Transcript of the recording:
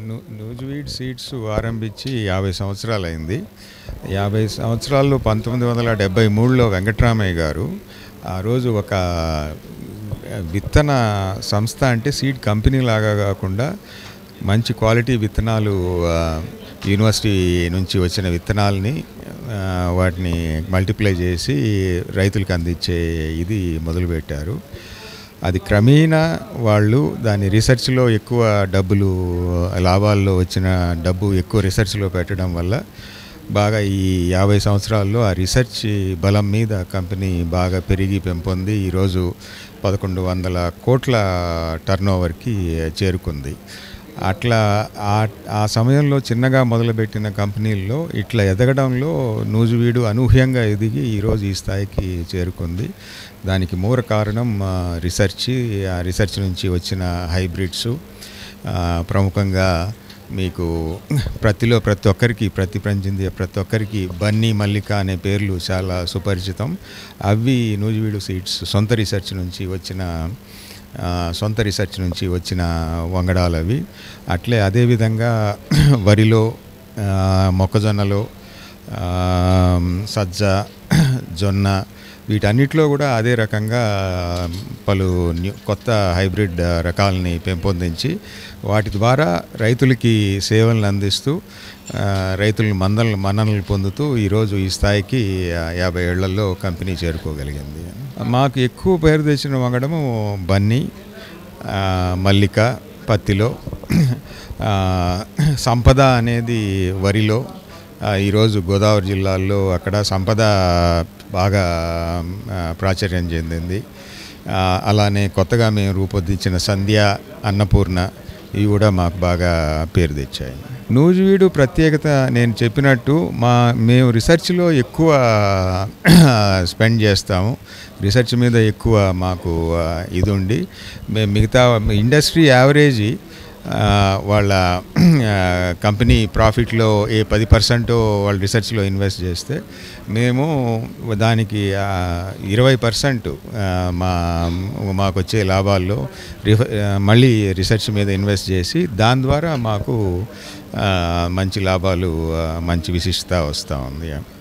ను- నూజివీడ్ సీడ్స్ ఆరంభించి యాభై సంవత్సరాలు అయింది యాభై సంవత్సరాల్లో పంతొమ్మిది వందల డెబ్బై మూడులో వెంకట్రామయ్య గారు ఆ రోజు ఒక విత్తన సంస్థ అంటే సీడ్ కంపెనీ లాగా కాకుండా మంచి క్వాలిటీ విత్తనాలు ఆ, యూనివర్సిటీ నుంచి వచ్చిన విత్తనాలని ఆ, వాటిని మల్టిప్లై చేసి రైతులకు అందించే ఇది మొదలుపెట్టారు అది క్రమేణా వాళ్ళు దాని రీసెర్చ్లో ఎక్కువ డబ్బులు లాభాల్లో వచ్చిన డబ్బు ఎక్కువ రీసెర్చ్లో పెట్టడం వల్ల బాగా ఈ యాభై సంవత్సరాల్లో ఆ రీసెర్చ్ బలం మీద కంపెనీ బాగా పెరిగి పెంపొంది ఈరోజు పదకొండు వందల కోట్ల టర్నోవర్కి చేరుకుంది అట్లా ఆ ఆ సమయంలో చిన్నగా మొదలుపెట్టిన కంపెనీల్లో ఇట్లా ఎదగడంలో నూజివీడు అనూహ్యంగా ఎదిగి ఈరోజు ఈ స్థాయికి చేరుకుంది దానికి మూల కారణం ఆ, రీసెర్చ్ ఆ రీసెర్చ్ నుంచి వచ్చిన హైబ్రిడ్స్ ఆ, ప్రముఖంగా మీకు ప్రతిలో ప్రతి ఒక్కరికి ప్రతి చెందిన ప్రతి ఒక్కరికి బన్నీ మల్లిక అనే పేర్లు చాలా సుపరిచితం అవి నూజివీడు సీడ్స్ సొంత రీసెర్చ్ నుంచి వచ్చిన ఆ, సొంత రీసెర్చ్ నుంచి వచ్చిన వంగడాలు అవి అట్లే అదేవిధంగా వరిలో ఆ, మొక్కజొన్నలో ఆ, సజ్జ జొన్న వీటన్నిటిలో కూడా అదే రకంగా పలు న్యూ కొత్త హైబ్రిడ్ రకాలని పెంపొందించి వాటి ద్వారా రైతులకి సేవలను అందిస్తూ ఆ, రైతులను మందలను మన్ననలు పొందుతూ ఈరోజు ఈ స్థాయికి ఆ, యాభై ఏళ్లలో కంపెనీ చేరుకోగలిగింది మాకు ఎక్కువ పేరు తెచ్చిన వంగడము బన్నీ ఆ, మల్లిక పత్తిలో ఆ, సంపద అనేది వరిలో ఆ, ఈరోజు గోదావరి జిల్లాల్లో అక్కడ సంపద బాగా ఆ, ప్రాచుర్యం చెందింది ఆ, అలానే కొత్తగా మేము రూపొందించిన సంధ్య అన్నపూర్ణ ఇవి కూడా మాకు బాగా పేరు తెచ్చాయి నూజివీడు ప్రత్యేకత నేను చెప్పినట్టు మా మేము రీసెర్చ్లో ఎక్కువ స్పెండ్ చేస్తాము రీసెర్చ్ మీద ఎక్కువ మాకు ఆ, ఇది ఉండి మేము మిగతా ఇండస్ట్రీ యావరేజీ ఆ, వాళ్ళ ఆ, కంపెనీ ప్రాఫిట్లో ఏ పది పర్సెంట్ వాళ్ళు రీసెర్చ్లో ఇన్వెస్ట్ చేస్తే మేము దానికి ఆ, ఇరవై పర్సెంట్ మా మాకు వచ్చే లాభాల్లో రిఫ- ఆ, మళ్ళీ రీసెర్చ్ మీద ఇన్వెస్ట్ చేసి దాని ద్వారా మాకు ఆ, మంచి లాభాలు ఆ, మంచి విశిష్టత వస్తూ ఉంది